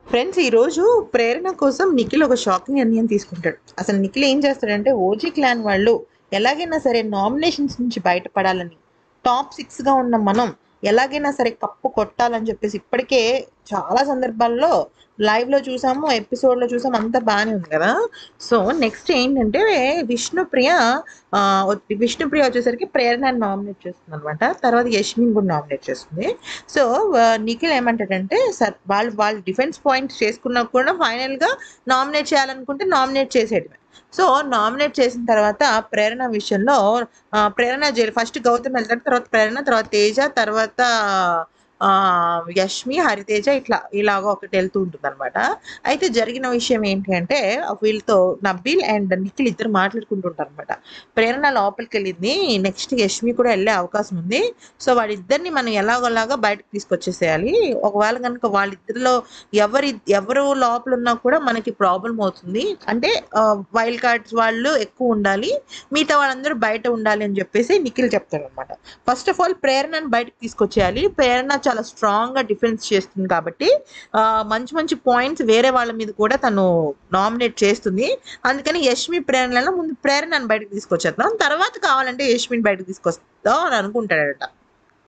friends ఈరోజు ప్రేరణ కోసం నిఖిల్ ఒక షాకింగ్ నిర్ణయం తీసుకుంటాడు అసలు నిఖిల్ ఏం చేస్తాడంటే ఓజీ క్లాన్ వాళ్ళు ఎలాగైనా సరే నామినేషన్స్ నుంచి బయటపడాలని టాప్ సిక్స్గా ఉన్న మనం ఎలాగైనా సరే కప్పు కొట్టాలని చెప్పేసి ఇప్పటికే చాలా సందర్భాల్లో లైవ్లో చూసాము ఎపిసోడ్లో చూసాము అంతా బాగానే ఉంది కదా సో నెక్స్ట్ ఏంటంటే విష్ణుప్రియ ఆ, విష్ణుప్రియ వచ్చేసరికి ప్రేరణ నామినేట్ చేస్తుంది అనమాట తర్వాత యష్మిన్ కూడా నామినేట్ చేస్తుంది సో ఆ, నిఖిల్ ఏమంటాడంటే సార్ వాళ్ళు వాళ్ళు డిఫెన్స్ పాయింట్స్ చేసుకున్నా కూడా ఫైనల్గా నామినేట్ చేయాలనుకుంటే నామినేట్ చేసేయడమే సో నామినేట్ చేసిన తర్వాత ప్రేరణ విషయంలో ఆ, ప్రేరణ జైలు ఫస్ట్ గౌతమ్ వెళ్తాడు తర్వాత ప్రేరణ తర్వాత తేజ తర్వాత ఆ, యష్మి హరితేజ ఇట్లా ఇలాగ ఒకటి వెళ్తూ ఉంటుంది అనమాట అయితే జరిగిన విషయం ఏంటి అంటే వీళ్ళతో నబీల్ అండ్ నిఖిల్ ఇద్దరు మాట్లాడుకుంటుంటారు అనమాట ప్రేరణ లోపలికి వెళ్ళింది నెక్స్ట్ యష్మి కూడా వెళ్ళే అవకాశం ఉంది సో వాళ్ళిద్దరిని మనం ఎలాగోలాగా బయటకు తీసుకొచ్చేసేయాలి ఒకవేళ కనుక వాళ్ళిద్దరిలో ఎవరి ఎవరు లోపల ఉన్నా కూడా మనకి ప్రాబ్లం అవుతుంది అంటే వైల్డ్ కార్డ్స్ వాళ్ళు ఎక్కువ ఉండాలి మిగతా వాళ్ళందరూ బయట ఉండాలి అని చెప్పేసి నిఖిల్ చెప్తాడు అనమాట ఫస్ట్ ఆఫ్ ఆల్ ప్రేరణను బయటకు తీసుకొచ్చేయాలి ప్రేరణ చాలా స్ట్రాంగ్ గా డిఫెన్స్ చేస్తుంది కాబట్టి ఆ, మంచి మంచి పాయింట్స్ వేరే వాళ్ళ మీద కూడా తను నామినేట్ చేస్తుంది అందుకని యష్మి ప్రేరణలో ముందు ప్రేరణను బయటకు తీసుకొచ్చేద్దాం తర్వాత కావాలంటే యష్మిని బయటకు తీసుకొస్తాం అని అనుకుంటాడట